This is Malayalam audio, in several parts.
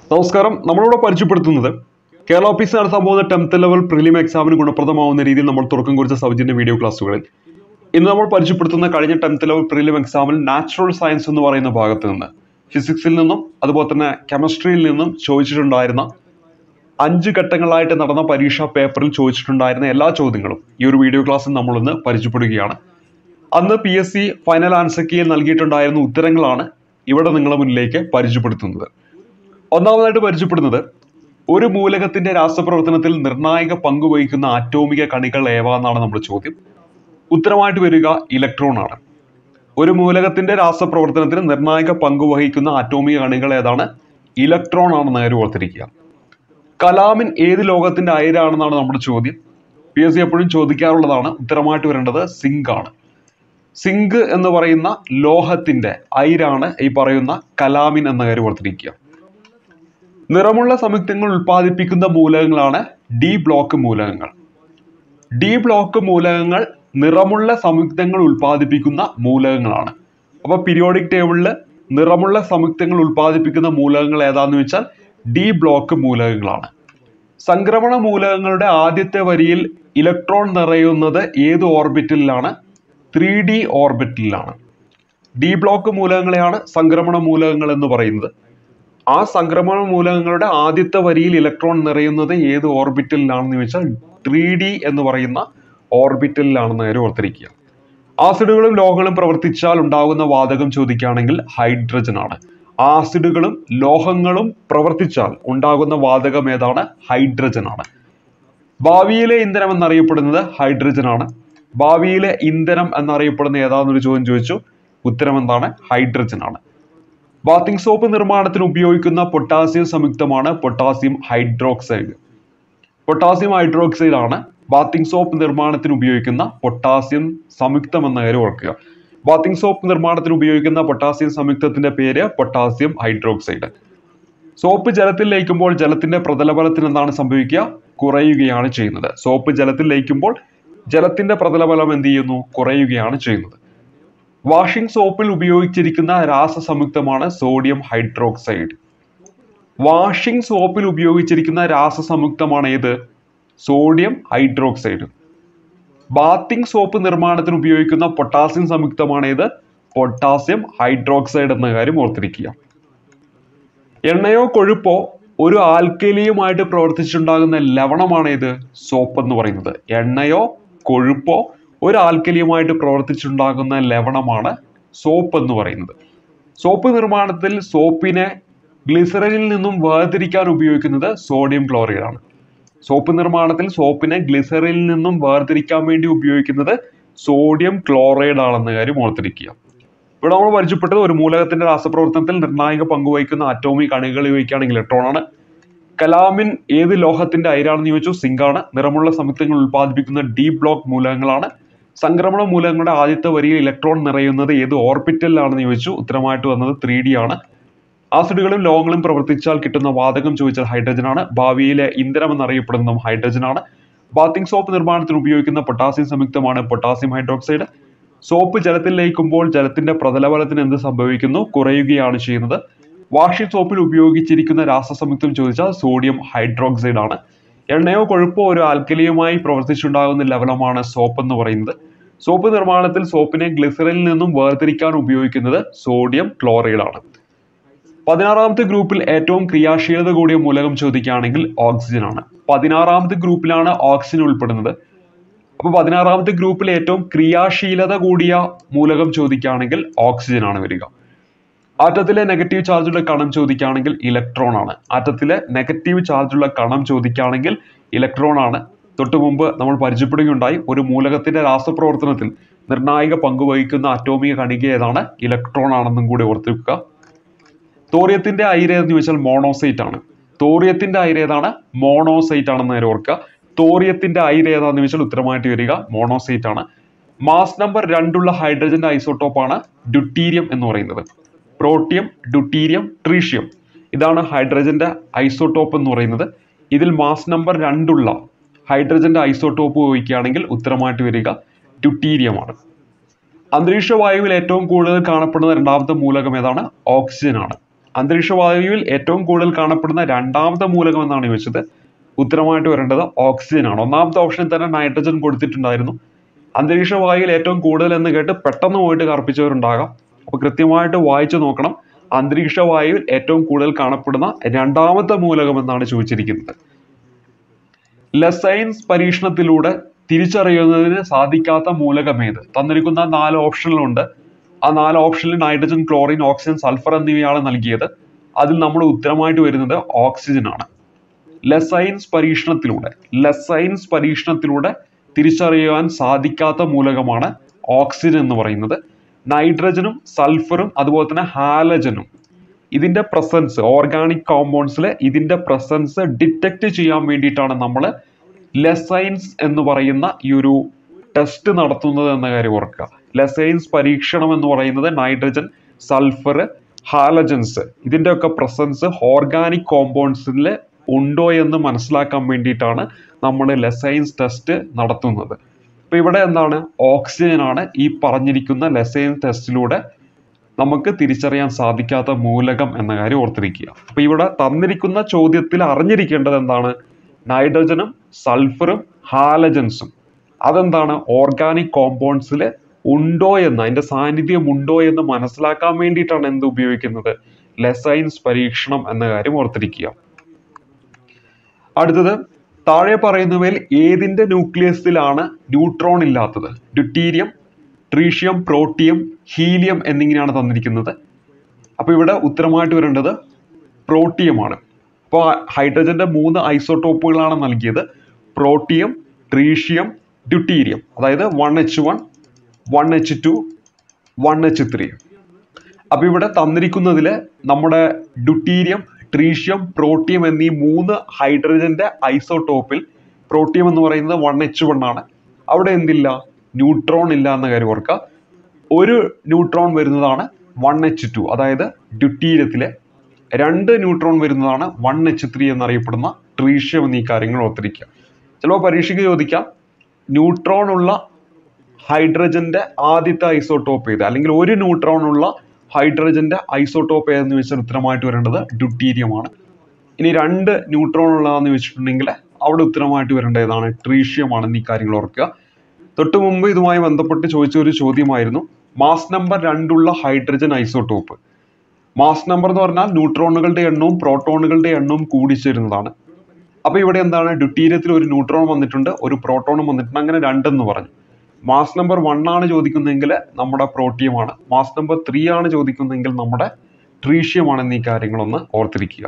നമസ്കാരം നമ്മളിവിടെ പരിചയപ്പെടുത്തുന്നത് കേരള ഓഫീസ് നടത്താൻ പോകുന്ന ടെൻത്ത് ലെവൽ പ്രിലിം എക്സാമിന് ഗുണപ്രദമാവുന്ന രീതിയിൽ നമ്മൾ തുറക്കം കുറിച്ച സൗജന്യ വീഡിയോ ക്ലാസ്സുകളിൽ ഇന്ന് നമ്മൾ പരിചയപ്പെടുത്തുന്ന കഴിഞ്ഞ ടെൻത്ത് ലെവൽ പ്രിലിം എക്സാമിൽ നാച്ചുറൽ സയൻസ് എന്ന് പറയുന്ന ഭാഗത്ത് നിന്ന് ഫിസിക്സിൽ നിന്നും അതുപോലെ തന്നെ കെമിസ്ട്രിയിൽ നിന്നും ചോദിച്ചിട്ടുണ്ടായിരുന്ന അഞ്ച് ഘട്ടങ്ങളായിട്ട് നടന്ന പരീക്ഷാ പേപ്പറിൽ ചോദിച്ചിട്ടുണ്ടായിരുന്ന എല്ലാ ചോദ്യങ്ങളും ഈ ഒരു വീഡിയോ ക്ലാസ്സിൽ നമ്മളിന്ന് പരിചയപ്പെടുകയാണ് അന്ന് P S C final answer കീയിൽ നൽകിയിട്ടുണ്ടായിരുന്ന ഉത്തരങ്ങളാണ് ഇവിടെ നിങ്ങളുടെ മുന്നിലേക്ക് പരിചയപ്പെടുത്തുന്നത് ഒന്നാമതായിട്ട് പരിചയപ്പെടുന്നത് ഒരു മൂലകത്തിന്റെ രാസപ്രവർത്തനത്തിൽ നിർണായക പങ്ക് വഹിക്കുന്ന ആറ്റോമിക കണികൾ ഏവ എന്നാണ് നമ്മുടെ ചോദ്യം ഉത്തരമായിട്ട് വരിക ഇലക്ട്രോൺ ആണ് ഒരു മൂലകത്തിന്റെ രാസപ്രവർത്തനത്തിന് നിർണായക പങ്ക് വഹിക്കുന്ന ആറ്റോമിക കണികൾ ഏതാണ് ഇലക്ട്രോൺ ആണെന്ന് കാര്യം ഓർത്തിരിക്കുക കലാമിൻ ഏത് ലോകത്തിന്റെ അയരാണെന്നാണ് നമ്മുടെ ചോദ്യം പി എസ് സി എപ്പോഴും ചോദിക്കാറുള്ളതാണ് ഉത്തരമായിട്ട് വരേണ്ടത് സിങ്ക് ആണ് സിങ്ക് എന്ന് പറയുന്ന ലോഹത്തിന്റെ അയിരാണ് ഈ പറയുന്ന കലാമിൻ എന്ന കാര്യം ഓർത്തിരിക്കുക നിറമുള്ള സംയുക്തങ്ങൾ ഉൽപ്പാദിപ്പിക്കുന്ന മൂലകങ്ങളാണ് ഡി ബ്ലോക്ക് മൂലകങ്ങൾ ഡി ബ്ലോക്ക് മൂലകങ്ങൾ നിറമുള്ള സംയുക്തങ്ങൾ ഉൽപ്പാദിപ്പിക്കുന്ന മൂലകങ്ങളാണ് അപ്പൊ പീരിയോഡിക് ടേബിളിൽ നിറമുള്ള സംയുക്തങ്ങൾ ഉൽപ്പാദിപ്പിക്കുന്ന മൂലകങ്ങൾ ഏതാന്ന് വെച്ചാൽ ഡി ബ്ലോക്ക് മൂലകങ്ങളാണ് സംക്രമണ മൂലകങ്ങളുടെ ആദ്യത്തെ വരിയിൽ ഇലക്ട്രോൺ നിറയുന്നത് ഏത് ഓർബിറ്റലിലാണ് ത്രീ ഡി ഓർബിറ്റലിലാണ് ഡി ബ്ലോക്ക് മൂലകങ്ങളെയാണ് സംക്രമണ മൂലകങ്ങൾ എന്ന് പറയുന്നത് ആ സംക്രമണ മൂലകങ്ങളുടെ ആദ്യത്തെ വരിയിൽ ഇലക്ട്രോൺ നിറയുന്നത് ഏത് ഓർബിറ്റലിലാണെന്ന് ചോദിച്ചാൽ ത്രീ ഡി എന്ന് പറയുന്ന ഓർബിറ്റലിലാണെന്ന് കാര്യം ഓർത്തിരിക്കുക ആസിഡുകളും ലോഹങ്ങളും പ്രവർത്തിച്ചാൽ ഉണ്ടാകുന്ന വാതകം ചോദിക്കുകയാണെങ്കിൽ ഹൈഡ്രജൻ ആണ് ആസിഡുകളും ലോഹങ്ങളും പ്രവർത്തിച്ചാൽ ഉണ്ടാകുന്ന വാതകം ഏതാണ് ഹൈഡ്രജൻ ആണ് ഭാവിയിലെ ഇന്ധനം എന്നറിയപ്പെടുന്നത് ഹൈഡ്രജൻ ആണ് ഭാവിയിലെ ഇന്ധനം എന്നറിയപ്പെടുന്ന ഏതാണെന്നൊരു ചോദ്യം ചോദിച്ചു ഉത്തരം എന്താണ് ഹൈഡ്രജൻ ആണ് ബാത്തിങ് സോപ്പ് നിർമ്മാണത്തിന് ഉപയോഗിക്കുന്ന പൊട്ടാസ്യം സംയുക്തമാണ് പൊട്ടാസ്യം ഹൈഡ്രോക്സൈഡ് പൊട്ടാസ്യം ഹൈഡ്രോക്സൈഡ് ആണ് ബാത്തിങ് സോപ്പ് നിർമ്മാണത്തിന് ഉപയോഗിക്കുന്ന പൊട്ടാസ്യം സംയുക്തം എന്ന കാര്യം ഓർക്കുക ബാത്തിങ് സോപ്പ് നിർമ്മാണത്തിന് ഉപയോഗിക്കുന്ന പൊട്ടാസ്യം സംയുക്തത്തിന്റെ പേര് പൊട്ടാസ്യം ഹൈഡ്രോക്സൈഡ് സോപ്പ് ജലത്തിൽ ലയിക്കുമ്പോൾ ജലത്തിന്റെ പ്രതലബലത്തിന് എന്താണ് സംഭവിക്കുക കുറയുകയാണ് ചെയ്യുന്നത് സോപ്പ് ജലത്തിൽ ലയിക്കുമ്പോൾ ജലത്തിന്റെ പ്രതലബലം എന്ത് ചെയ്യുന്നു കുറയുകയാണ് ചെയ്യുന്നത് വാഷിംഗ് സോപ്പിൽ ഉപയോഗിച്ചിരിക്കുന്ന രാസസംയുക്തമാണ് സോഡിയം ഹൈഡ്രോക്സൈഡ് വാഷിംഗ് സോപ്പിൽ ഉപയോഗിച്ചിരിക്കുന്ന രാസസംയുക്തമാണ് ഏത് സോഡിയം ഹൈഡ്രോക്സൈഡ് ബാത്തിങ് സോപ്പ് നിർമ്മാണത്തിന് ഉപയോഗിക്കുന്ന പൊട്ടാസ്യം സംയുക്തമാണ് ഏത് പൊട്ടാസ്യം ഹൈഡ്രോക്സൈഡ് എന്ന കാര്യം ഓർത്തിരിക്കുക എണ്ണയോ കൊഴുപ്പോ ഒരു ആൽക്കലിയുമായിട്ട് പ്രവർത്തിച്ചുണ്ടാകുന്ന ലവണമാണ് ഇത് സോപ്പ് എന്ന് പറയുന്നത് എണ്ണയോ കൊഴുപ്പോ ഒരു ആൽക്കലിയുമായിട്ട് പ്രവർത്തിച്ചുണ്ടാകുന്ന ലവണമാണ് സോപ്പ് എന്ന് പറയുന്നത് സോപ്പ് നിർമ്മാണത്തിൽ സോപ്പിനെ ഗ്ലിസറിനിൽ നിന്നും വേർതിരിക്കാൻ ഉപയോഗിക്കുന്നത് സോഡിയം ക്ലോറൈഡ് ആണ് സോപ്പ് നിർമ്മാണത്തിൽ സോപ്പിനെ ഗ്ലിസറിനിൽ നിന്നും വേർതിരിക്കാൻ വേണ്ടി ഉപയോഗിക്കുന്നത് സോഡിയം ക്ലോറൈഡ് ആണെന്ന കാര്യം ഓർത്തിരിക്കുക ഇവിടെ നമ്മൾ പരിചയപ്പെട്ടത് ഒരു മൂലകത്തിന്റെ രാസപ്രവർത്തനത്തിൽ നിർണായക പങ്കുവഹിക്കുന്ന ആറ്റോമിക് അണുകൾ ഉപയോഗിക്കുകയാണെങ്കിൽ ഇലക്ട്രോൺ ആണ് കലാമിൻ ഏത് ലോഹത്തിന്റെ അയിരാണെന്ന് ചോദിച്ചു സിങ്ക് ആണ് നിറമുള്ള സംയുക്തങ്ങൾ ഉൽപ്പാദിപ്പിക്കുന്ന ഡി ബ്ലോക്ക് മൂലകങ്ങളാണ് സംക്രമണ മൂലകങ്ങളുടെ ആദ്യത്തെ വരിയിൽ ഇലക്ട്രോൺ നിറയുന്നത് ഏത് ഓർബിറ്റലിലാണെന്ന് ചോദിച്ചു ഉത്തരമായിട്ട് വന്നത് ത്രീ ഡി ആണ് ആസിഡുകളും ലോഹങ്ങളും പ്രവർത്തിച്ചാൽ കിട്ടുന്ന വാതകം ചോദിച്ചാൽ ഹൈഡ്രജൻ ആണ് ഭാവിയിലെ ഇന്ധനം എന്നറിയപ്പെടുന്നതും ഹൈഡ്രജൻ ആണ് ബാത്തിങ് സോപ്പ് നിർമ്മാണത്തിന് ഉപയോഗിക്കുന്ന പൊട്ടാസ്യം സംയുക്തമാണ് പൊട്ടാസ്യം ഹൈഡ്രോക്സൈഡ് സോപ്പ് ജലത്തിൽ ലയിക്കുമ്പോൾ ജലത്തിന്റെ പ്രതലബലത്തിന് എന്ത് സംഭവിക്കുന്നു കുറയുകയാണ് ചെയ്യുന്നത് വാഷിംഗ് സോപ്പിൽ ഉപയോഗിച്ചിരിക്കുന്ന രാസസംയുക്തം ചോദിച്ചാൽ സോഡിയം ഹൈഡ്രോക്സൈഡ് ആണ് എണ്ണയോ കൊഴുപ്പോ ഒരു ആൽക്കലിയുമായി പ്രവർത്തിച്ചുണ്ടാകുന്ന ലവണമാണ് സോപ്പ് എന്ന് പറയുന്നത് സോപ്പ് നിർമ്മാണത്തിൽ സോപ്പിനെ ഗ്ലിസറിനിൽ നിന്നും വേർതിരിക്കാൻ ഉപയോഗിക്കുന്നത് സോഡിയം ക്ലോറൈഡ് ആണ് പതിനാറാമത്തെ ഗ്രൂപ്പിൽ ഏറ്റവും ക്രിയാശീലത കൂടിയ മൂലകം ചോദിക്കുകയാണെങ്കിൽ ഓക്സിജൻ ആണ് പതിനാറാമത്തെ ഗ്രൂപ്പിലാണ് ഓക്സിജൻ ഉൾപ്പെടുന്നത് അപ്പൊ പതിനാറാമത്തെ ഗ്രൂപ്പിൽ ഏറ്റവും ക്രിയാശീലത കൂടിയ മൂലകം ചോദിക്കുകയാണെങ്കിൽ ഓക്സിജൻ ആണ് വരിക ആറ്റത്തിലെ നെഗറ്റീവ് ചാർജുള്ള കണം ചോദിക്കുകയാണെങ്കിൽ ഇലക്ട്രോൺ ആണ് ആറ്റത്തിലെ നെഗറ്റീവ് ചാർജുള്ള കണം ചോദിക്കുകയാണെങ്കിൽ ഇലക്ട്രോൺ ആണ് തൊട്ടു മുമ്പ് നമ്മൾ പരിചയപ്പെടുകയുണ്ടായി ഒരു മൂലകത്തിന്റെ രാസപ്രവർത്തനത്തിൽ നിർണായക പങ്ക് വഹിക്കുന്ന അറ്റോമിക കണിക ഏതാണ് ഇലക്ട്രോൺ ആണെന്നും കൂടി ഓർത്തിരിക്കുക തോറിയത്തിന്റെ അയിര എന്ന് ചോദിച്ചാൽ മോണോസൈറ്റ് ആണ് തോറിയത്തിന്റെ അയിര ഏതാണ് മോണോസൈറ്റ് ആണെന്ന് നേരെ ഓർക്കുക തോറിയത്തിന്റെ അയിര ഏതാണെന്ന് ചോദിച്ചാൽ ഉത്തരമായിട്ട് വരിക മോണോസൈറ്റ് ആണ് മാസ് നമ്പർ രണ്ടുള്ള ഹൈഡ്രജന്റെ ഐസോട്ടോപ്പാണ് ഡ്യൂട്ടീരിയം എന്ന് പറയുന്നത് പ്രോട്ടിയം ഡ്യൂട്ടീരിയം ട്രീഷ്യം ഇതാണ് ഹൈഡ്രജന്റെ ഐസോട്ടോപ്പ് എന്ന് പറയുന്നത് ഇതിൽ മാസ് നമ്പർ രണ്ടുള്ള ഹൈഡ്രജന്റെ ഐസോട്ടോപ്പ് ഉപയോഗിക്കുകയാണെങ്കിൽ ഉത്തരമായിട്ട് വരിക ഡ്യൂട്ടീരിയമാണ് അന്തരീക്ഷ വായുവിൽ ഏറ്റവും കൂടുതൽ കാണപ്പെടുന്ന രണ്ടാമത്തെ മൂലകം ഏതാണ് ഓക്സിജൻ ആണ് അന്തരീക്ഷ വായുവിൽ ഏറ്റവും കൂടുതൽ കാണപ്പെടുന്ന രണ്ടാമത്തെ മൂലകം എന്നാണ് ചോദിച്ചത് ഉത്തരമായിട്ട് വരേണ്ടത് ഓക്സിജൻ ആണ് ഒന്നാമത്തെ ഓപ്ഷനിൽ തന്നെ നൈട്രജൻ കൊടുത്തിട്ടുണ്ടായിരുന്നു അന്തരീക്ഷ വായുവിൽ ഏറ്റവും കൂടുതൽ എന്ന് കേട്ട് പെട്ടെന്ന് പോയിട്ട് കർപ്പിച്ചവരുണ്ടാകാം അപ്പോൾ കൃത്യമായിട്ട് വായിച്ചു നോക്കണം അന്തരീക്ഷ വായുവിൽ ഏറ്റവും കൂടുതൽ കാണപ്പെടുന്ന രണ്ടാമത്തെ മൂലകം എന്നാണ് ചോദിച്ചിരിക്കുന്നത് ലസൈൻസ് പരീക്ഷണത്തിലൂടെ തിരിച്ചറിയുന്നതിന് സാധിക്കാത്ത മൂലകമേത് തന്നിരിക്കുന്ന നാല് ഓപ്ഷനിലുണ്ട് ആ നാല് ഓപ്ഷനിൽ നൈട്രജൻ ക്ലോറിൻ ഓക്സിജൻ സൾഫർ എന്നിവയാണ് നൽകിയത് അതിൽ നമ്മുടെ ഉത്തരമായിട്ട് വരുന്നത് ഓക്സിജൻ ആണ് ലസൈൻസ് പരീക്ഷണത്തിലൂടെ ലസൈൻസ് പരീക്ഷണത്തിലൂടെ തിരിച്ചറിയാൻ സാധിക്കാത്ത മൂലകമാണ് ഓക്സിജൻ എന്ന് പറയുന്നത് നൈട്രജനും സൾഫറും അതുപോലെ തന്നെ ഹാലജനും ഇതിന്റെ പ്രസൻസ് ഓർഗാനിക് കോമ്പൗണ്ട്സിൽ ഇതിന്റെ പ്രസൻസ് ഡിറ്റക്ട് ചെയ്യാൻ വേണ്ടിയിട്ടാണ് നമ്മൾ ലെസൈൻസ് എന്ന് പറയുന്ന ഈ ഒരു ടെസ്റ്റ് നടത്തുന്നത് എന്ന കാര്യം ഓർക്കുക ലെസൈൻസ് പരീക്ഷണം എന്ന് പറയുന്നത് നൈട്രജൻ സൾഫർ ഹാലജൻസ് ഇതിന്റെ ഒക്കെ പ്രസൻസ് ഓർഗാനിക് കോമ്പൗണ്ട്സിൽ ഉണ്ടോ എന്ന് മനസ്സിലാക്കാൻ വേണ്ടിയിട്ടാണ് നമ്മൾ ലെസൈൻസ് ടെസ്റ്റ് നടത്തുന്നത് അപ്പൊ ഇവിടെ എന്താണ് ഓക്സിജൻ ആണ് ഈ പറഞ്ഞിരിക്കുന്ന ലെസൈൻസ് ടെസ്റ്റിലൂടെ നമുക്ക് തിരിച്ചറിയാൻ സാധിക്കാത്ത മൂലകം എന്ന കാര്യം ഓർത്തിരിക്കുക അപ്പൊ ഇവിടെ തന്നിരിക്കുന്ന ചോദ്യത്തിൽ അറിഞ്ഞിരിക്കേണ്ടത് എന്താണ് നൈട്രജനും സൾഫറും ഹാലജൻസും അതെന്താണ് ഓർഗാനിക് കോമ്പൗണ്ട്സിൽ ഉണ്ടോ എന്ന് അതിന്റെ സാന്നിധ്യം ഉണ്ടോ എന്ന് മനസ്സിലാക്കാൻ വേണ്ടിയിട്ടാണ് എന്ത് ഉപയോഗിക്കുന്നത് ലെസൈൻസ് പരീക്ഷണം എന്ന കാര്യം ഓർത്തിരിക്കുക അടുത്തത് താഴെ പറയുന്നവയിൽ ഏതിന്റെ ന്യൂക്ലിയസിലാണ് ന്യൂട്രോൺ ഇല്ലാത്തത് ഡ്യൂട്ടീരിയം ട്രീഷ്യം പ്രോട്ടിയം ഹീലിയം എന്നിങ്ങനെയാണ് തന്നിരിക്കുന്നത് അപ്പോൾ ഇവിടെ ഉത്തരമായിട്ട് വരേണ്ടത് പ്രോട്ടിയമാണ് അപ്പോൾ ഹൈഡ്രജന്റെ മൂന്ന് ഐസോട്ടോപ്പുകളാണ് നൽകിയത് പ്രോട്ടിയം ട്രീഷ്യം ഡ്യൂട്ടീരിയം അതായത് one H one one H two one H three അപ്പോൾ ഇവിടെ തന്നിരിക്കുന്നതിൽ നമ്മുടെ ഡ്യൂട്ടീരിയം ട്രീഷ്യം പ്രോട്ടിയം എന്നീ മൂന്ന് ഹൈഡ്രജന്റെ ഐസോട്ടോപ്പിൽ പ്രോട്ടിയം എന്ന് പറയുന്നത് വൺ എച്ച് വൺ ആണ് അവിടെ എന്തില്ല ന്യൂട്രോൺ ഇല്ല എന്ന കാര്യം ഓർക്കുക ഒരു ന്യൂട്രോൺ വരുന്നതാണ് വൺ എച്ച് ടു അതായത് ഡ്യൂട്ടീരിയത്തിലെ രണ്ട് ന്യൂട്രോൺ വരുന്നതാണ് വൺ എച്ച് ത്രീ എന്നറിയപ്പെടുന്ന ട്രീഷ്യം എന്നീ കാര്യങ്ങൾ ഓർത്തിരിക്കുക ചിലപ്പോൾ പരീക്ഷയ്ക്ക് ചോദിക്കാം ന്യൂട്രോൺ ഉള്ള ഹൈഡ്രജന്റെ ആദ്യത്തെ ഐസോട്ടോപ്പ് ഏത് അല്ലെങ്കിൽ ഒരു ന്യൂട്രോൺ ഉള്ള ഹൈഡ്രജന്റെ ഐസോട്ടോപ്പ് ഏതെന്ന് ചോദിച്ചാൽ ഉത്തരമായിട്ട് വരേണ്ടത് ഡ്യൂട്ടീരിയം ആണ് ഇനി രണ്ട് ന്യൂട്രോൺ ഉള്ളതെന്ന് ചോദിച്ചിട്ടുണ്ടെങ്കിൽ അവിടെ ഉത്തരമായിട്ട് വരേണ്ടത് ഏതാണ് ട്രീഷ്യം ആണെന്ന് ഈ കാര്യങ്ങൾ ഓർക്കുക തൊട്ട് മുമ്പ് ഇതുമായി ബന്ധപ്പെട്ട് ചോദിച്ച ഒരു ചോദ്യമായിരുന്നു മാസ് നമ്പർ രണ്ടുള്ള ഹൈഡ്രജൻ ഐസോട്ടോപ്പ് മാസ് നമ്പർ എന്ന് പറഞ്ഞാൽ ന്യൂട്രോണുകളുടെ എണ്ണവും പ്രോട്ടോണുകളുടെ എണ്ണവും കൂടിച്ചേരുന്നതാണ് അപ്പൊ ഇവിടെ എന്താണ് ഡ്യൂട്ടീരിയത്തിൽ ഒരു ന്യൂട്രോൺ വന്നിട്ടുണ്ട് ഒരു പ്രോട്ടോണും വന്നിട്ടുണ്ട് അങ്ങനെ രണ്ടെന്ന് പറഞ്ഞു മാസ് നമ്പർ വൺ ആണ് ചോദിക്കുന്നതെങ്കിൽ നമ്മുടെ പ്രോട്ടിയമാണ് മാസ് നമ്പർ ത്രീ ആണ് ചോദിക്കുന്നതെങ്കിൽ നമ്മുടെ ട്രീഷ്യമാണ് എന്നീ കാര്യങ്ങളൊന്ന് ഓർത്തിരിക്കുക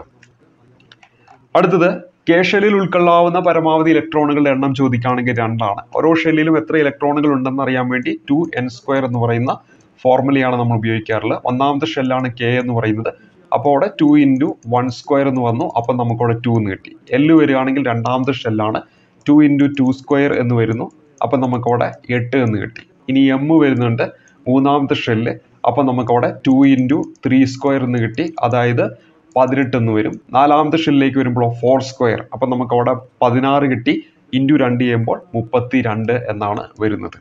അടുത്തത് കെ ഷെല്ലിൽ ഉൾക്കൊള്ളാവുന്ന പരമാവധി ഇലക്ട്രോണുകളുടെ എണ്ണം ചോദിക്കുകയാണെങ്കിൽ രണ്ടാണ് ഓരോ ഷെല്ലിലും എത്ര ഇലക്ട്രോണുകൾ ഉണ്ടെന്ന് അറിയാൻ വേണ്ടി ടു എൻ സ്ക്വയർ എന്ന് പറയുന്ന ഫോർമുലയാണ് നമ്മൾ ഉപയോഗിക്കാറുള്ളത് ഒന്നാമത്തെ ഷെല്ലാണ് കെ എന്ന് പറയുന്നത് അപ്പോൾ അവിടെ ടു ഇൻറ്റു വൺ സ്ക്വയർ എന്ന് വന്നു അപ്പം നമുക്കവിടെ ടു എന്ന് കിട്ടി എല്ല് വരികയാണെങ്കിൽ രണ്ടാമത്തെ ഷെല്ലാണ് ടു ഇൻറ്റു ടു സ്ക്വയർ എന്ന് വരുന്നു അപ്പം നമുക്കവിടെ എട്ട് എന്ന് കിട്ടി ഇനി എം വരുന്നുണ്ട് മൂന്നാമത്തെ ഷെല്ല് അപ്പം നമുക്കവിടെ ടു ഇൻറ്റു ത്രീ സ്ക്വയർ എന്ന് കിട്ടി അതായത് പതിനെട്ട് എന്ന് വരും നാലാമത്തെ ഷെല്ലിലേക്ക് വരുമ്പോൾ ഫോർ സ്ക്വയർ അപ്പം നമുക്കവിടെ പതിനാറ് കിട്ടി ഇൻറ്റു രണ്ട് ചെയ്യുമ്പോൾ മുപ്പത്തി രണ്ട് എന്നാണ് വരുന്നത്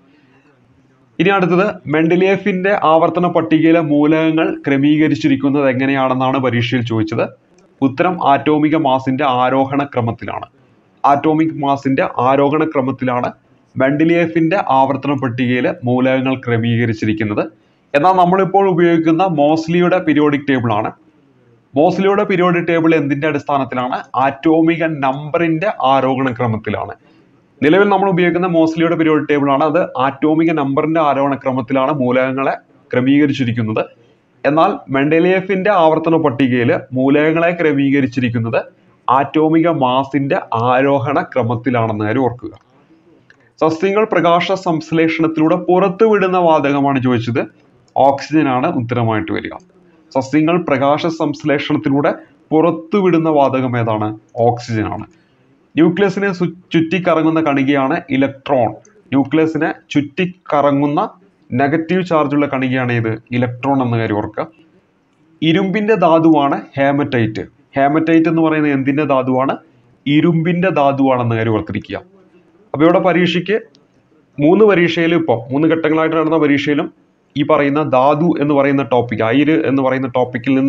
ഇനി അടുത്തത് മെൻഡലിയേഫിന്റെ ആവർത്തന പട്ടികയിലെ മൂലകങ്ങൾ ക്രമീകരിച്ചിരിക്കുന്നത് എങ്ങനെയാണെന്നാണ് പരീക്ഷയിൽ ചോദിച്ചത് ഉത്തരം ആറ്റോമിക മാസിന്റെ ആരോഹണ ക്രമത്തിലാണ് ആറ്റോമിക് മാസിന്റെ ആരോഹണ ക്രമത്തിലാണ് മെൻഡലിയേഫിന്റെ ആവർത്തന പട്ടികയിൽ മൂലകങ്ങൾ ക്രമീകരിച്ചിരിക്കുന്നത് എന്നാൽ നമ്മളിപ്പോൾ ഉപയോഗിക്കുന്ന മോസ്ലിയുടെ പീരിയോഡിക് ടേബിൾ ആണ് മോസ്ലിയുടെ പീരിയോഡിക് ടേബിൾ എന്തിന്റെ അടിസ്ഥാനത്തിലാണ് ആറ്റോമിക നമ്പറിന്റെ ആരോഹണ ക്രമത്തിലാണ് നിലവിൽ നമ്മൾ ഉപയോഗിക്കുന്ന മോസ്ലിയുടെ പീരിയോഡിക് ടേബിൾ ആണ് അത് ആറ്റോമിക നമ്പറിന്റെ ആരോഹണ ക്രമത്തിലാണ് മൂലകങ്ങളെ ക്രമീകരിച്ചിരിക്കുന്നത് എന്നാൽ മെൻഡലിയേഫിന്റെ ആവർത്തന പട്ടികയിൽ മൂലകങ്ങളെ ക്രമീകരിച്ചിരിക്കുന്നത് ആറ്റോമിക മാസിന്റെ ആരോഹണ ക്രമത്തിലാണെന്ന് കാര്യം ഓർക്കുക സസ്യങ്ങൾ പ്രകാശ സംശ്ലേഷണത്തിലൂടെ പുറത്തുവിടുന്ന വാതകമാണ് ചോദിച്ചത് ഓക്സിജൻ ആണ് ഉത്തരമായിട്ട് വരിക സസ്യങ്ങൾ പ്രകാശ സംശ്ലേഷണത്തിലൂടെ പുറത്തുവിടുന്ന വാതകം ഏതാണ് ഓക്സിജൻ ആണ് ന്യൂക്ലിയസിനെ സു- ചുറ്റിക്കറങ്ങുന്ന കണികയാണ് ഇലക്ട്രോൺ ന്യൂക്ലിയസിനെ ചുറ്റിക്കറങ്ങുന്ന നെഗറ്റീവ് ചാർജുള്ള കണികയാണ് ഇത് ഇലക്ട്രോൺ എന്ന കാര്യം ഓർക്കുക ഇരുമ്പിന്റെ ധാതുവാണ് ഹേമറ്റൈറ്റ് ഹേമറ്റൈറ്റ് എന്ന് പറയുന്നത് എന്തിന്റെ ധാതുവാണ് ഇരുമ്പിന്റെ ധാതുവാണെന്ന കാര്യം ഓർത്തിരിക്കുക അപ്പൊ ഇവിടെ പരീക്ഷയ്ക്ക് മൂന്ന് പരീക്ഷയിലും ഇപ്പോൾ മൂന്ന് ഘട്ടങ്ങളായിട്ട് നടന്ന പരീക്ഷയിലും ഈ പറയുന്ന ധാതു എന്ന് പറയുന്ന ടോപ്പിക് അയിര് എന്ന് പറയുന്ന ടോപ്പിക്കിൽ നിന്ന്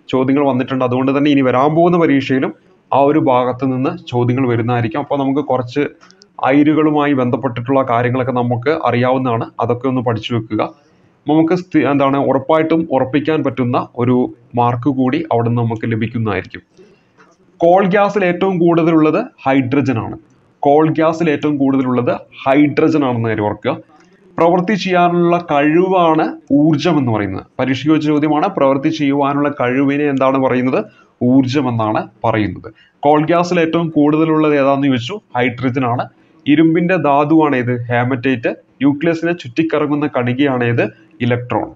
ചോദ്യങ്ങൾ വന്നിട്ടുണ്ട് അതുകൊണ്ട് തന്നെ ഇനി വരാൻ പോകുന്ന പരീക്ഷയിലും ആ ഒരു ഭാഗത്ത് നിന്ന് ചോദ്യങ്ങൾ വരുന്നതായിരിക്കും അപ്പോൾ നമുക്ക് കുറച്ച് അയിരുകളുമായി ബന്ധപ്പെട്ടിട്ടുള്ള കാര്യങ്ങളൊക്കെ നമുക്ക് അറിയാവുന്നതാണ് അതൊക്കെ ഒന്ന് പഠിച്ചു വെക്കുക നമുക്ക് സ്ഥി- എന്താണ് ഉറപ്പായിട്ടും ഉറപ്പിക്കാൻ പറ്റുന്ന ഒരു മാർക്ക് കൂടി അവിടെ നിന്ന് നമുക്ക് ലഭിക്കുന്നതായിരിക്കും കോൾ ഗ്യാസിൽ ഏറ്റവും കൂടുതലുള്ളത് ഹൈഡ്രജൻ ആണ് കോൾ ഗ്യാസിൽ ഏറ്റവും കൂടുതലുള്ളത് ഹൈഡ്രജൻ ആണെന്ന് കാര്യം ഓർക്കുക പ്രവൃത്തി ചെയ്യാനുള്ള കഴിവാണ് ഊർജം എന്ന് പറയുന്നത് പരീക്ഷയ്ക്ക് വെച്ച ചോദ്യമാണ് പ്രവൃത്തി ചെയ്യുവാനുള്ള കഴിവിനെ എന്താണ് പറയുന്നത് ഊർജം എന്നാണ് പറയുന്നത് കോൾ ഗ്യാസിൽ ഏറ്റവും കൂടുതലുള്ളത് ഏതാണെന്ന് ചോദിച്ചു ഹൈഡ്രജൻ ആണ് ഇരുമ്പിന്റെ ധാതുവാണ് ഏത് ഹാമറ്റൈറ്റ് ന്യൂക്ലിയസിനെ ചുറ്റിക്കറങ്ങുന്ന കണികയാണ് ഏത് ഇലക്ട്രോൺ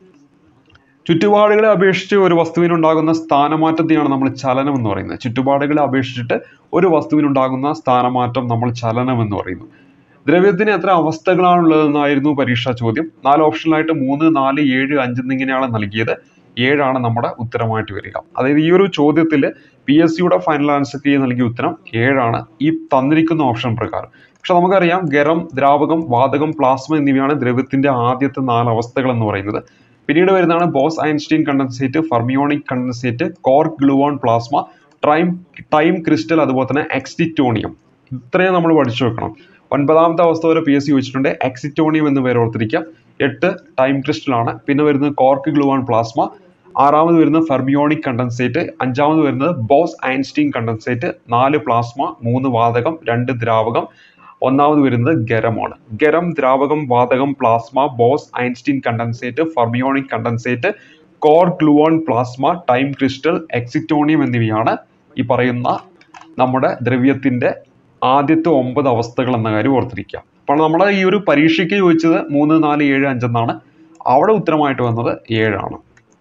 ചുറ്റുപാടുകളെ അപേക്ഷിച്ച് ഒരു വസ്തുവിനുണ്ടാകുന്ന സ്ഥാനമാറ്റത്തെയാണ് നമ്മൾ ചലനം എന്ന് പറയുന്നത് ചുറ്റുപാടുകളെ അപേക്ഷിച്ചിട്ട് ഒരു വസ്തുവിനുണ്ടാകുന്ന സ്ഥാനമാറ്റം നമ്മൾ ചലനം എന്ന് പറയുന്നു ദ്രവ്യത്തിന് എത്ര അവസ്ഥകളാണുള്ളതെന്നായിരുന്നു പരീക്ഷാ ചോദ്യം നാല് ഓപ്ഷനിലായിട്ട് മൂന്ന് നാല് ഏഴ് അഞ്ച് എന്നിങ്ങനെയാണ് നൽകിയത് ഏഴാണ് നമ്മുടെ ഉത്തരമായിട്ട് വരിക അതായത് ഈ ഒരു ചോദ്യത്തിൽ പി എസ് സിയുടെ ഫൈനൽ ആൻസർ കീ നൽകിയ ഉത്തരം ഏഴാണ് ഈ തന്നിരിക്കുന്ന ഓപ്ഷൻ പ്രകാരം പക്ഷെ നമുക്കറിയാം ഗരം ദ്രാവകം വാതകം പ്ലാസ്മ എന്നിവയാണ് ദ്രവ്യത്തിന്റെ ആദ്യത്തെ നാല് അവസ്ഥകൾ എന്ന് പറയുന്നത് പിന്നീട് വരുന്നതാണ് Bose Einstein condensate fermionic condensate quark gluon plasma ട്രൈം ടൈം ക്രിസ്റ്റൽ അതുപോലെ തന്നെ എക്സിറ്റോണിയം ഇത്രയും നമ്മൾ പഠിച്ചു വെക്കണം ഒൻപതാമത്തെ അവസ്ഥ വരെ പി എസ് സി ചോദിച്ചിട്ടുണ്ട് എക്സിറ്റോണിയം എന്ന് പേര് ഓർത്തിരിക്കുക എട്ട് ടൈം ക്രിസ്റ്റൽ ആണ് പിന്നെ വരുന്നത് കോർക്ക് ഗ്ലൂവോൺ പ്ലാസ്മ ആറാമത് വരുന്നത് ഫെർമിയോണിക് കണ്ടൻസേറ്റ് അഞ്ചാമത് വരുന്നത് ബോസ് ഐൻസ്റ്റീൻ കണ്ടൻസേറ്റ് നാല് പ്ലാസ്മ മൂന്ന് വാതകം രണ്ട് ദ്രാവകം ഒന്നാമത് വരുന്നത് ഗരമാണ് ഗരം ദ്രാവകം വാതകം plasma Bose Einstein condensate fermionic condensate quark gluon plasma time crystal excitonium എന്നിവയാണ് ഈ പറയുന്ന നമ്മുടെ ദ്രവ്യത്തിന്റെ ആദ്യത്തെ ഒമ്പത് അവസ്ഥകൾ എന്ന കാര്യം ഓർത്തിരിക്കുക അപ്പോൾ നമ്മുടെ ഈ ഒരു പരീക്ഷയ്ക്ക് ചോദിച്ചത് മൂന്ന് നാല് ഏഴ് അഞ്ചെന്നാണ് അവിടെ ഉത്തരമായിട്ട് വന്നത് ഏഴാണ്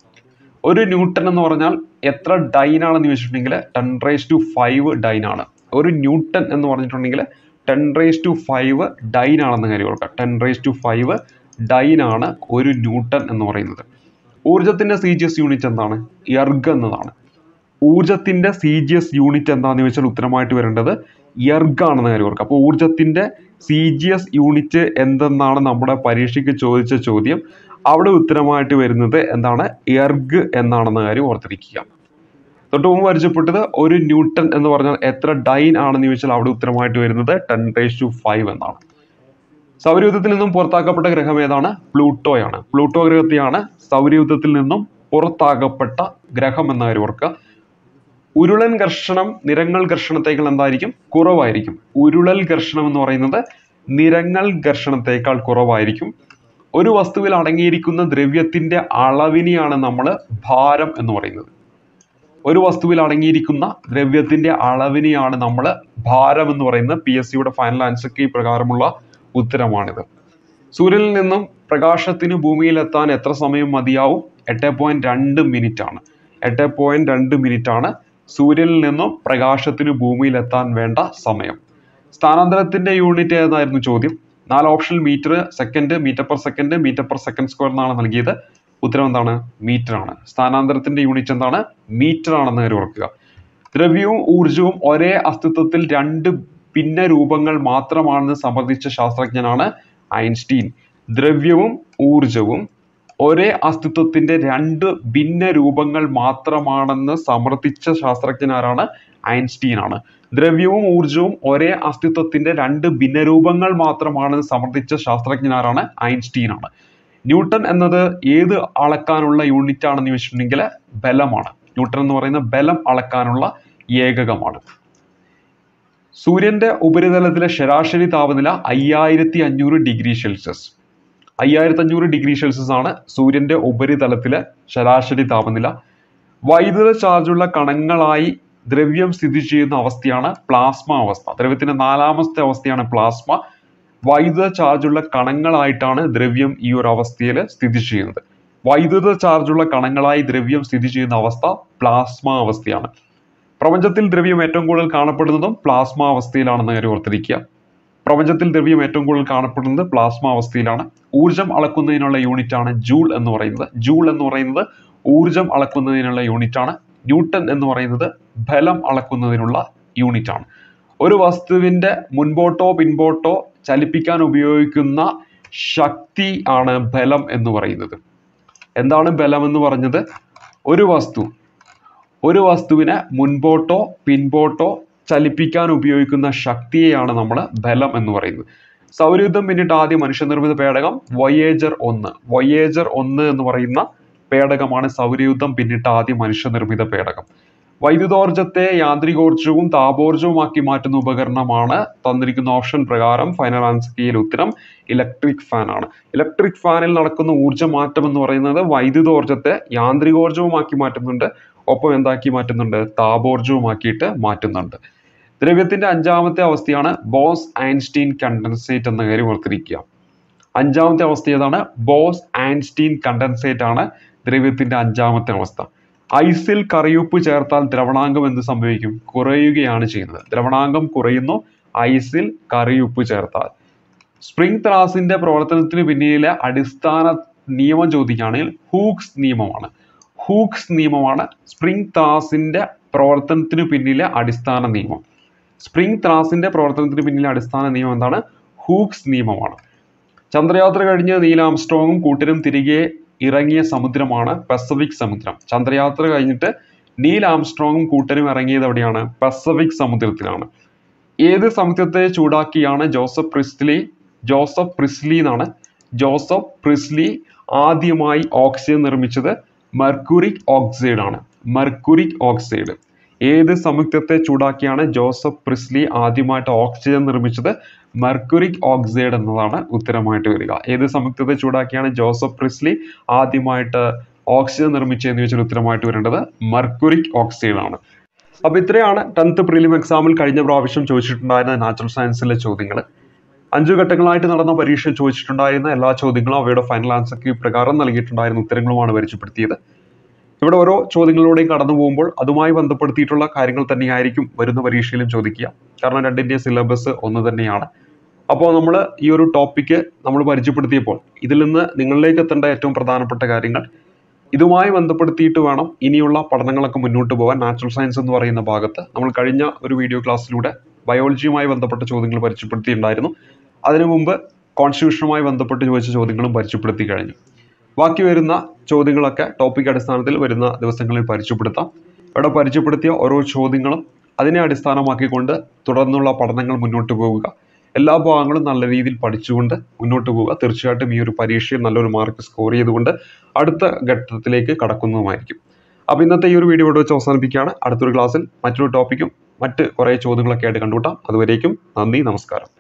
ഒരു ന്യൂട്ടൺ എന്ന് പറഞ്ഞാൽ എത്ര ഡൈൻ ആണെന്ന് ചോദിച്ചിട്ടുണ്ടെങ്കിൽ ten raise to five dyne ആണ് ഒരു ന്യൂട്ടൺ എന്ന് പറഞ്ഞിട്ടുണ്ടെങ്കിൽ ten raise to five dyne ആണെന്ന് കാര്യം ഓർക്കുക ten raise to five dyne ആണ് ഒരു ന്യൂട്ടൺ എന്ന് പറയുന്നത് ഊർജത്തിന്റെ സി ജി എസ് യൂണിറ്റ് എന്താണ് എർഗ് എന്നതാണ് ഊർജത്തിന്റെ സി ജി എസ് യൂണിറ്റ് എന്താണെന്ന് ചോദിച്ചാൽ ഉത്തരമായിട്ട് വരേണ്ടത് എർഗ് ആണെന്ന് കാര്യം ഓർക്കുക അപ്പോൾ ഊർജത്തിന്റെ സി ജി എസ് യൂണിറ്റ് എന്തെന്നാണ് നമ്മുടെ പരീക്ഷയ്ക്ക് ചോദിച്ച ചോദ്യം അവിടെ ഉത്തരമായിട്ട് വരുന്നത് എന്താണ് എർഗ് എന്നാണെന്ന കാര്യം ഓർത്തിരിക്കുക തൊട്ട് മുമ്പ് പരിചയപ്പെട്ടത് ഒരു ന്യൂട്ടൺ എന്ന് പറഞ്ഞാൽ എത്ര ഡൈൻ ആണെന്ന് ചോദിച്ചാൽ അവിടെ ഉത്തരമായിട്ട് വരുന്നത് ടെൻ റേസ് ടു ഫൈവ് എന്നാണ് സൗരയൂഥത്തിൽ നിന്നും പുറത്താക്കപ്പെട്ട ഗ്രഹം ഏതാണ് പ്ലൂട്ടോയാണ് പ്ലൂട്ടോ ഗ്രഹത്തെയാണ് സൗരയൂഥത്തിൽ നിന്നും പുറത്താക്കപ്പെട്ട ഗ്രഹം എന്ന കാര്യം ഓർക്കുക ഉരുളൻ ഘർഷണം നിരങ്ങൾ ഘർഷണത്തേക്കാൾ എന്തായിരിക്കും കുറവായിരിക്കും ഉരുളൽ ഘർഷണം എന്ന് പറയുന്നത് നിരങ്ങൾ ഘർഷണത്തേക്കാൾ കുറവായിരിക്കും ഒരു വസ്തുവിൽ അടങ്ങിയിരിക്കുന്ന ദ്രവ്യത്തിന്റെ അളവിനെയാണ് നമ്മൾ ഭാരം എന്ന് പറയുന്നത് ഒരു വസ്തുവിൽ അടങ്ങിയിരിക്കുന്ന ദ്രവ്യത്തിന്റെ അളവിനെയാണ് നമ്മൾ ഭാരം എന്ന് പറയുന്നത് പി എസ് സിയുടെ ഫൈനൽ ആൻസർ കീ പ്രകാരമുള്ള ഉത്തരമാണിത് സൂര്യനിൽ നിന്നും പ്രകാശത്തിന് ഭൂമിയിൽ എത്താൻ എത്ര സമയം മതിയാവും എട്ട് പോയിന്റ് രണ്ട് മിനിറ്റ് ആണ് എട്ട് പോയിന്റ് രണ്ട് മിനിറ്റ് ആണ് സൂര്യനിൽ നിന്നും പ്രകാശത്തിന് ഭൂമിയിൽ എത്താൻ വേണ്ട സമയം സ്ഥാനാന്തരത്തിന്റെ യൂണിറ്റ് ഏതായിരുന്നു ചോദ്യം നാല് option meter second meter per second meter per second square എന്നാണ് നൽകിയത് ഉത്തരം എന്താണ് മീറ്റർ ആണ് സ്ഥാനാന്തരത്തിന്റെ യൂണിറ്റ് എന്താണ് മീറ്റർ ആണെന്ന് കാര്യം ഓർക്കുക ദ്രവ്യവും ഊർജവും ഒരേ അസ്തിത്വത്തിൽ രണ്ട് ഭിന്ന രൂപങ്ങൾ മാത്രമാണെന്ന് സമർത്ഥിച്ച ശാസ്ത്രജ്ഞനാണ് ഐൻസ്റ്റീൻ ദ്രവ്യവും ഊർജവും ഒരേ അസ്തിത്വത്തിന്റെ രണ്ട് ഭിന്ന രൂപങ്ങൾ മാത്രമാണെന്ന് സമർത്ഥിച്ച ശാസ്ത്രജ്ഞനാരാണ് ഐൻസ്റ്റീൻ ആണ് ദ്രവ്യവും ഊർജവും ഒരേ അസ്തിത്വത്തിന്റെ രണ്ട് ഭിന്ന രൂപങ്ങൾ മാത്രമാണെന്ന് സമർത്ഥിച്ച ശാസ്ത്രജ്ഞനാരാണ് ഐൻസ്റ്റീൻ ആണ് ന്യൂട്ടൺ എന്നത് ഏത് അളക്കാനുള്ള യൂണിറ്റ് ആണെന്ന് ചോദിച്ചിട്ടുണ്ടെങ്കിൽ ബലമാണ് ന്യൂട്ടൺ എന്ന് പറയുന്ന ബലം അളക്കാനുള്ള ഏകകമാണ് സൂര്യന്റെ ഉപരിതലത്തിലെ ശരാശരി താപനില അയ്യായിരത്തി അഞ്ഞൂറ് ഡിഗ്രി സെൽഷ്യസ് അയ്യായിരത്തി അഞ്ഞൂറ് ഡിഗ്രി സെൽഷ്യസ് ആണ് സൂര്യന്റെ ഉപരിതലത്തിലെ ശരാശരി താപനില വൈദ്യുത ചാർജുള്ള കണങ്ങളായി ദ്രവ്യം സ്ഥിതി ചെയ്യുന്ന അവസ്ഥയാണ് പ്ലാസ്മ അവസ്ഥ ദ്രവ്യത്തിന്റെ നാലാമത്തെ അവസ്ഥയാണ് പ്ലാസ്മ വൈദ്യുത ചാർജുള്ള കണങ്ങളായിട്ടാണ് ദ്രവ്യം ഈ ഒരു അവസ്ഥയിൽ സ്ഥിതി ചെയ്യുന്നത് വൈദ്യുത ചാർജുള്ള കണങ്ങളായി ദ്രവ്യം സ്ഥിതി ചെയ്യുന്ന അവസ്ഥ പ്ലാസ്മ അവസ്ഥയാണ് പ്രപഞ്ചത്തിൽ ദ്രവ്യം ഏറ്റവും കൂടുതൽ കാണപ്പെടുന്നതും പ്ലാസ്മ അവസ്ഥയിലാണെന്ന് കാര്യം ഓർത്തിരിക്കുക പ്രപഞ്ചത്തിൽ ദ്രവ്യം ഏറ്റവും കൂടുതൽ കാണപ്പെടുന്നത് പ്ലാസ്മ അവസ്ഥയിലാണ് ഊർജം അളക്കുന്നതിനുള്ള യൂണിറ്റ് ആണ് ജൂൾ എന്ന് പറയുന്നത് ജൂൾ എന്ന് പറയുന്നത് ഊർജം അളക്കുന്നതിനുള്ള യൂണിറ്റ് ആണ് ന്യൂട്ടൺ എന്ന് പറയുന്നത് ബലം അളക്കുന്നതിനുള്ള യൂണിറ്റ് ആണ് ഒരു വസ്തുവിന്റെ മുൻപോട്ടോ പിൻപോട്ടോ ചലിപ്പിക്കാൻ ഉപയോഗിക്കുന്ന ശക്തി ആണ് ബലം എന്ന് പറയുന്നത് എന്താണ് ബലം എന്ന് പറഞ്ഞത് ഒരു വസ്തു ഒരു വസ്തുവിനെ മുൻപോട്ടോ പിൻപോട്ടോ ചലിപ്പിക്കാൻ ഉപയോഗിക്കുന്ന ശക്തിയെയാണ് നമ്മൾ ബലം എന്ന് പറയുന്നത് സൗരയുദ്ധം പിന്നിട്ട് ആദ്യ മനുഷ്യനിർമ്മിത പേടകം വൊയേജർ ഒന്ന് വൊയേജർ ഒന്ന് എന്ന് പറയുന്ന പേടകമാണ് സൗരയുദ്ധം പിന്നിട്ട ആദ്യ മനുഷ്യനിർമ്മിത പേടകം വൈദ്യുതോർജ്ജത്തെ യാന്ത്രികോർജ്ജവും താപോർജ്ജവുമാക്കി മാറ്റുന്ന ഉപകരണമാണ് തന്നിരിക്കുന്ന ഓപ്ഷൻ പ്രകാരം ഫൈനൽ ആൻസർ ഉത്തരം ഇലക്ട്രിക് ഫാൻ ആണ് ഇലക്ട്രിക് ഫാനിൽ നടക്കുന്ന ഊർജ്ജ മാറ്റം എന്ന് പറയുന്നത് വൈദ്യുതോർജ്ജത്തെ യാന്ത്രികോർജ്ജവുമാക്കി മാറ്റുന്നുണ്ട് ഒപ്പം എന്താക്കി മാറ്റുന്നുണ്ട് താപോർജ്ജവുമാക്കിയിട്ട് മാറ്റുന്നുണ്ട് ദ്രവ്യത്തിന്റെ അഞ്ചാമത്തെ അവസ്ഥയാണ് ബോസ് ഐൻസ്റ്റീൻ കണ്ടൻസേറ്റ് എന്ന കാര്യം ഓർത്തിരിക്കുക അഞ്ചാമത്തെ അവസ്ഥ ഏതാണ് ബോസ് ഐൻസ്റ്റീൻ കണ്ടൻസേറ്റ് ആണ് ദ്രവ്യത്തിന്റെ അഞ്ചാമത്തെ അവസ്ഥ ഐസിൽ കറിയുപ്പ് ചേർത്താൽ ദ്രവണാങ്കം എന്ത് സംഭവിക്കും കുറയുകയാണ് ചെയ്യുന്നത് ദ്രവണാങ്കം കുറയുന്നു ഐസിൽ കറിയുപ്പ് ചേർത്താൽ സ്പ്രിംഗ് ത്രാസിന്റെ പ്രവർത്തനത്തിന് പിന്നിലെ അടിസ്ഥാന നിയമം ചോദിക്കുകയാണെങ്കിൽ ഹൂക്സ് നിയമമാണ് ഹൂക്സ് നിയമമാണ് സ്പ്രിംഗ് ത്രാസിന്റെ പ്രവർത്തനത്തിന് പിന്നിലെ അടിസ്ഥാന നിയമം സ്പ്രിംഗ് ത്രാസിന്റെ പ്രവർത്തനത്തിന് പിന്നിലെ അടിസ്ഥാന നിയമം എന്താണ് ഹൂക്സ് നിയമമാണ് ചന്ദ്രയാത്ര കഴിഞ്ഞ് നീൽ ആംസ്ട്രോങ്ങും കൂട്ടരും തിരികെ ഇറങ്ങിയ സമുദ്രമാണ് പസഫിക് സമുദ്രം ചന്ദ്രയാത്ര കഴിഞ്ഞിട്ട് നീൽ ആംസ്ട്രോങ്ങും കൂട്ടരും ഇറങ്ങിയത് എവിടെയാണ് പസഫിക് സമുദ്രത്തിലാണ് ഏത് സമുദ്രത്തെ ചൂടാക്കിയാണ് ജോസഫ് പ്രിസ്ലി ജോസഫ് പ്രിസ്ലി എന്നാണ് ജോസഫ് പ്രിസ്ലി ആദ്യമായി ഓക്സിജൻ നിർമ്മിച്ചത് മെർക്കുറിക് ഓക്സൈഡ് ആണ് മെർക്കുറിക് ഓക്സൈഡ് ഏത് സംയുക്തത്തെ ചൂടാക്കിയാണ് ജോസഫ് പ്രിസ്ലി ആദ്യമായിട്ട് ഓക്സിജൻ നിർമ്മിച്ചത് മെർക്കുറിക് ഓക്സൈഡ് എന്നതാണ് ഉത്തരമായിട്ട് വരിക ഏത് സംയുക്തത്തെ ചൂടാക്കിയാണ് ജോസഫ് പ്രിസ്ലി ആദ്യമായിട്ട് ഓക്സിജൻ നിർമ്മിച്ചതെന്ന് ചോദിച്ചാൽ ഉത്തരമായിട്ട് വരേണ്ടത് മെർക്കുറിക് ഓക്സൈഡ് ആണ് അപ്പോൾ ഇത്രയാണ് ടെൻത്ത് പ്രിലിം എക്സാമിൽ കഴിഞ്ഞ പ്രാവശ്യം ചോദിച്ചിട്ടുണ്ടായിരുന്ന നാച്ചുറൽ സയൻസിലെ ചോദ്യങ്ങൾ അഞ്ചു ഘട്ടങ്ങളായിട്ട് നടന്ന പരീക്ഷയിൽ ചോദിച്ചിട്ടുണ്ടായിരുന്ന എല്ലാ ചോദ്യങ്ങളും അവയുടെ ഫൈനൽ ആൻസർ കീ പ്രകാരം നൽകിയിട്ടുണ്ടായിരുന്ന ഉത്തരങ്ങളുമാണ് പരിചയപ്പെടുത്തിയത് ഇവിടെ ഓരോ ചോദ്യങ്ങളിലൂടെയും കടന്നു പോകുമ്പോൾ അതുമായി ബന്ധപ്പെടുത്തിയിട്ടുള്ള കാര്യങ്ങൾ തന്നെയായിരിക്കും വരുന്ന പരീക്ഷയിലും ചോദിക്കുക കാരണം രണ്ടിൻ്റെയും സിലബസ് ഒന്ന് തന്നെയാണ് അപ്പോൾ നമ്മൾ ഈ ഒരു ടോപ്പിക്ക് നമ്മൾ പരിചയപ്പെടുത്തിയപ്പോൾ ഇതിൽ നിന്ന് നിങ്ങളിലേക്ക് എത്തേണ്ട ഏറ്റവും പ്രധാനപ്പെട്ട കാര്യങ്ങൾ ഇതുമായി ബന്ധപ്പെടുത്തിയിട്ട് വേണം ഇനിയുള്ള പഠനങ്ങളൊക്കെ മുന്നോട്ട് പോകാൻ നാച്ചുറൽ സയൻസ് എന്ന് പറയുന്ന ഭാഗത്ത് നമ്മൾ കഴിഞ്ഞ ഒരു വീഡിയോ ക്ലാസ്സിലൂടെ ബയോളജിയുമായി ബന്ധപ്പെട്ട ചോദ്യങ്ങൾ പരിചയപ്പെടുത്തിയിട്ടുണ്ടായിരുന്നു അതിനു മുമ്പ് കോൺസ്റ്റിറ്റ്യൂഷനുമായി ബന്ധപ്പെട്ട് ചോദിച്ച ചോദ്യങ്ങളും പരിചയപ്പെടുത്തി കഴിഞ്ഞു ബാക്കി വരുന്ന ചോദ്യങ്ങളൊക്കെ ടോപ്പിക് അടിസ്ഥാനത്തിൽ വരുന്ന ദിവസങ്ങളിൽ പരിചയപ്പെടുത്താം ഇവിടെ പരിചയപ്പെടുത്തിയ ഓരോ ചോദ്യങ്ങളും അതിനെ അടിസ്ഥാനമാക്കിക്കൊണ്ട് തുടർന്നുള്ള പഠനങ്ങൾ മുന്നോട്ട് പോവുക എല്ലാ ഭാഗങ്ങളും നല്ല രീതിയിൽ പഠിച്ചുകൊണ്ട് മുന്നോട്ട് പോവുക തീർച്ചയായിട്ടും ഈ ഒരു പരീക്ഷയിൽ നല്ലൊരു മാർക്ക് സ്കോർ ചെയ്തുകൊണ്ട് അടുത്ത ഘട്ടത്തിലേക്ക് കടക്കുന്നതുമായിരിക്കും അപ്പോൾ ഇന്നത്തെ ഈ ഒരു വീഡിയോ ഇവിടെ വെച്ച് അവസാനിപ്പിക്കുകയാണ് അടുത്തൊരു ക്ലാസ്സിൽ മറ്റൊരു ടോപ്പിക്കും മറ്റ് കുറേ ചോദ്യങ്ങളൊക്കെ ആയിട്ട് കണ്ടുകൂട്ടാം അതുവരേക്കും നന്ദി നമസ്കാരം